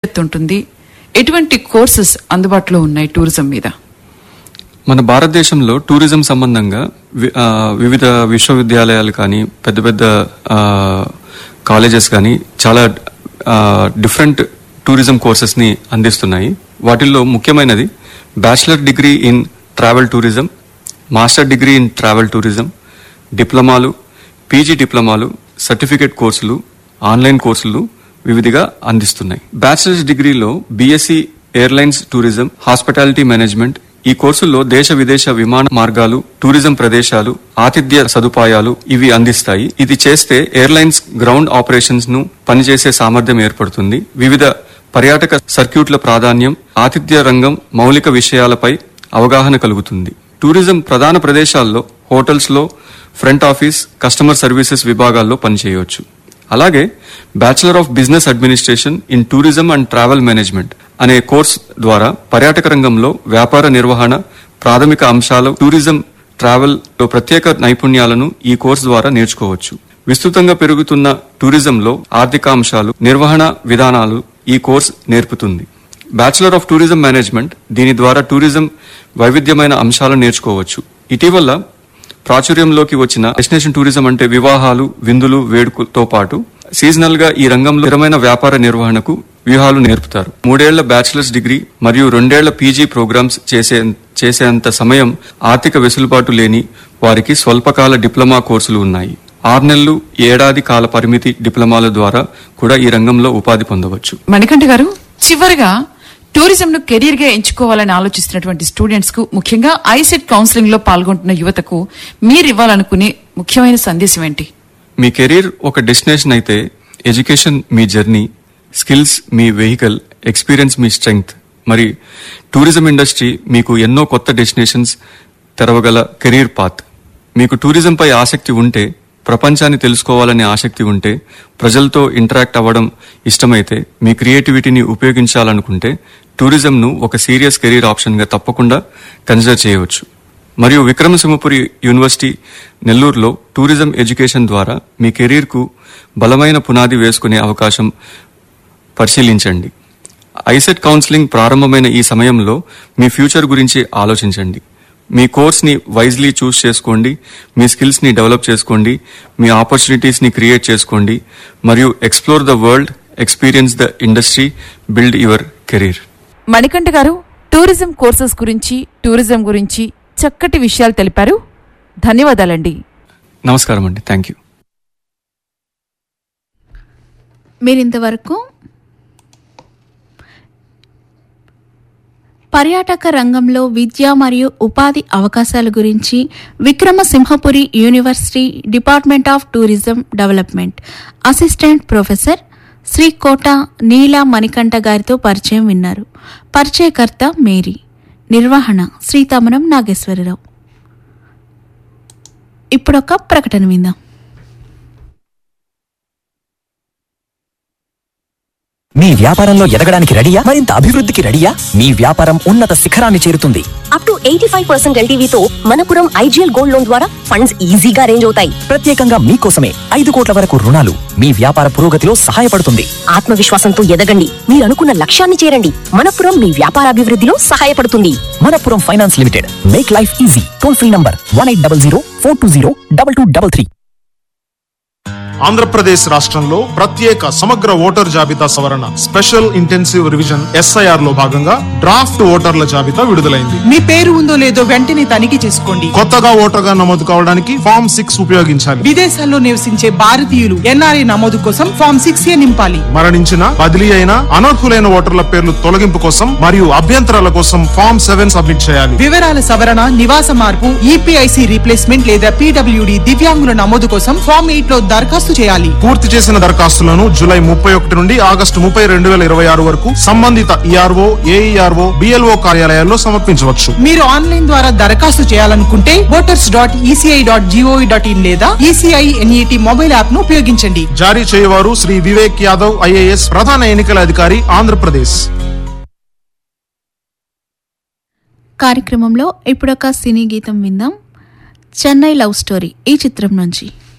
ఉంటుంది ఎటువంటి కోర్సెస్ అందుబాటులో ఉన్నాయి టూరిజం మీద మన భారతదేశంలో టూరిజం సంబంధంగా వి- ఆ, వివిధ విశ్వవిద్యాలయాలు కానీ పెద్ద పెద్ద ఆ, కాలేజెస్ కానీ చాలా ఆ, డిఫరెంట్ టూరిజం కోర్సెస్ ని అందిస్తున్నాయి వాటిల్లో ముఖ్యమైనది bachelor degree in travel tourism master degree in travel tourism డిప్లొమాలు పీజీ డిప్లొమాలు సర్టిఫికేట్ కోర్సులు ఆన్లైన్ కోర్సులు వివిధిగా అందిస్తున్నాయి బ్యాచిలర్స్ డిగ్రీలో BSc airlines tourism hospitality management ఈ కోర్సుల్లో దేశ విదేశ విమాన మార్గాలు టూరిజం ప్రదేశాలు ఆతిథ్య సదుపాయాలు ఇవి అందిస్తాయి ఇది చేస్తే ఎయిర్లైన్స్ గ్రౌండ్ ఆపరేషన్స్ ను పనిచేసే సామర్థ్యం ఏర్పడుతుంది వివిధ పర్యాటక సర్క్యూట్ల ప్రాధాన్యం ఆతిథ్య రంగం మౌలిక విషయాలపై అవగాహన కలుగుతుంది టూరిజం ప్రధాన ప్రదేశాల్లో హోటల్స్ లో ఫ్రంట్ ఆఫీస్ కస్టమర్ సర్వీసెస్ విభాగాల్లో పనిచేయవచ్చు అలాగే bachelor of business administration in tourism and travel management అనే కోర్స్ ద్వారా పర్యాటక రంగంలో వ్యాపార నిర్వహణ ప్రాథమిక అంశాలు టూరిజం ట్రావెల్ లో ప్రత్యేక నైపుణ్యాలను ఈ కోర్స్ ద్వారా నేర్చుకోవచ్చు విస్తృతంగా పెరుగుతున్న టూరిజంలో ఆర్థిక అంశాలు నిర్వహణ విధానాలు ఈ కోర్స్ నేర్పుతుంది బ్యాచిలర్ ఆఫ్ టూరిజం మేనేజ్మెంట్ దీని ద్వారా టూరిజం వైవిధ్యమైన అంశాలను నేర్చుకోవచ్చు ఇటీవల ప్రాచుర్యంలోకి వచ్చిన డెస్టినేషన్ టూరిజం అంటే వివాహాలు విందులు వేడుకలతో పాటు సీజనల్ గా ఈ రంగంలో స్థిరమైన వ్యాపార నిర్వహణకు వ్యూహాలు నేర్పుతారు మూడేళ్ల బ్యాచిలర్స్ డిగ్రీ మరియు రెండేళ్ల పీజీ ప్రోగ్రామ్స్ చేసే చేసేంత సమయం ఆర్థిక వెసులుబాటు లేని వారికి స్వల్పకాల డిప్లొమా కోర్సులు ఉన్నాయి ఆరు నెలలు ఏడాది కాల పరిమితి డిప్లొమాల ద్వారా కూడా ఈ రంగంలో ఉపాధి పొందవచ్చు మణికంఠ గారు చివరిగా టూరిజం ను కెరీర్ గా ఎంచుకోవాలని ఆలోచిస్తున్నటువంటి స్టూడెంట్స్ కు ముఖ్యంగా ఐసెట్ కౌన్సిలింగ్ లో పాల్గొంటున్న యువతకు మీరు ఇవ్వాలనుకునే ముఖ్యమైన సందేశం ఏంటి మీ కెరీర్ ఒక డెస్టినేషన్ అయితే ఎడ్యుకేషన్ మీ జర్నీ స్కిల్స్ మీ వెహికల్ ఎక్స్పీరియన్స్ మీ స్ట్రెంగ్త్ మరి టూరిజం ఇండస్ట్రీ మీకు ఎన్నో కొత్త డెస్టినేషన్స్ తెరవగల కెరీర్ పాత్ మీకు టూరిజంపై ఆసక్తి ఉంటే ప్రపంచాన్ని తెలుసుకోవాలనే ఆసక్తి ఉంటే ప్రజలతో ఇంటరాక్ట్ అవ్వడం ఇష్టమైతే మీ క్రియేటివిటీని ఉపయోగించాలనుకుంటే టూరిజంను ఒక సీరియస్ కెరీర్ ఆప్షన్గా తప్పకుండా కన్సిడర్ చేయవచ్చు మరియు విక్రమసింహపురి యూనివర్సిటీ నెల్లూరులో టూరిజం ఎడ్యుకేషన్ ద్వారా మీ కెరీర్కు బలమైన పునాది వేసుకునే అవకాశం పరిశీలించండి ఐసెట్ కౌన్సిలింగ్ ప్రారంభమైన ఈ సమయంలో మీ ఫ్యూచర్ గురించి ఆలోచించండి మీ కోర్స్ని వైజ్లీ చూస్ చేసుకోండి మీ స్కిల్స్ని డెవలప్ చేసుకోండి మీ ఆపర్చునిటీస్ని క్రియేట్ చేసుకోండి మరియు explore the world experience the industry build your career Manikanta గారు టూరిజం కోర్సెస్ గురించి టూరిజం గురించి చక్కటి విషయాలు తెలిపారు ధన్యవాదాలండి నమస్కారం అండి థ్యాంక్ యూ మీరింతవరకు పర్యాటక రంగంలో విద్య మరియు ఉపాధి అవకాశాల గురించి Vikrama Simhapuri University department of tourism development assistant professor Shri Kota Neela Manikanta గారితో పరిచయం విన్నారు పరిచయకర్త మేరీ నిర్వహణ శ్రీతమనం నాగేశ్వరరావు ఇప్పుడొక ప్రకటన విందాం మీ వ్యాపారంలో ఎదగడానికి రెడీయా మరింత అభివృద్ధికి రెడీయా మీ వ్యాపారం ఉన్నత శిఖరాన్ని చేరుతుంది up to eighty five percent ఎల్టీవీతో మనపురం ఐజీఎల్ గోల్డ్ లోన్ ద్వారా ఫండ్స్ ఈజీగా అరేంజ్ అవుతాయి ప్రత్యేకంగా మీకోసమే ఐదు కోట్ల వరకు రుణాలు మీ వ్యాపార పురోగతిలో సహాయపడుతుంది ఆత్మవిశ్వాసంతో ఎదగండి మీరు అనుకున్న లక్ష్యాన్ని చేరండి మనపురం మీ వ్యాపారాభివృద్ధిలో సహాయపడుతుంది Manappuram finance limited make life easy toll free number one eight double zero four two zero double two double three Andhra Pradesh రాష్ట్రంలో ప్రత్యేక సమగ్ర ఓటర్ జాబితా సవరణ స్పెషల్ ఇంటెన్సివ్ రివిజన్ ఎస్ఐఆర్ లో భాగంగా డ్రాఫ్ట్ ఓటర్ల జాబితా విడుదలైంది మీ పేరు ఉందో లేదో వెంటనే తనిఖీ చేసుకోండి కొత్తగా ఓటర్గా నమోదు కావడానికి ఫామ్ సిక్స్ ఉపయోగించాలి విదేశాల్లో నివసించే భారతీయులు ఎన్ఆర్ఐ నమోదు కోసం ఫామ్ సిక్స్ ఏ నింపాలి మరణించిన బదిలీ అయిన అనర్హులైన ఓటర్ల పేర్లు తొలగింపు కోసం మరియు అభ్యంతరాల కోసం ఫామ్ సెవెన్ సబ్మిట్ చేయాలి వివరాల సవరణ నివాస మార్పు ఈపీఐసి రీప్లేస్మెంట్ లేదా పీడబ్ల్యూడి దివ్యాంగుల నమోదు కోసం ఫామ్ ఎయిట్ లో దరఖాస్తు చేయాలి పూర్తి చేసిన దరఖాస్తులను జూలై ముప్పై ఒకటి నుండి ఆగస్టు ముప్పై రెండు వేల ఇరవై ఆరు వరకు సంబంధిత ఈఆర్ఓ ఏఈఆర్ఓ బిఎల్ఓ కార్యాలయాల్లో సమర్పించవచ్చు మీరు ఆన్లైన్ ద్వారా దరఖాస్తు చేయాలనుకుంటే voters dot ECI dot GOV dot in లేదా ఈసీఐ ఎన్ఈటి మొబైల్ యాప్ ను ఉపయోగించండి జారీ చేయవారు శ్రీ వివేక్ యాదవ్ ఐఏఎస్ ప్రధాన ఎన్నికల అధికారి ఆంధ్రప్రదేశ్ కార్యక్రమంలో ఇప్పుడొక సినీ గీతం విందాం చెన్నై లవ్ స్టోరీ ఈ చిత్రం నుంచి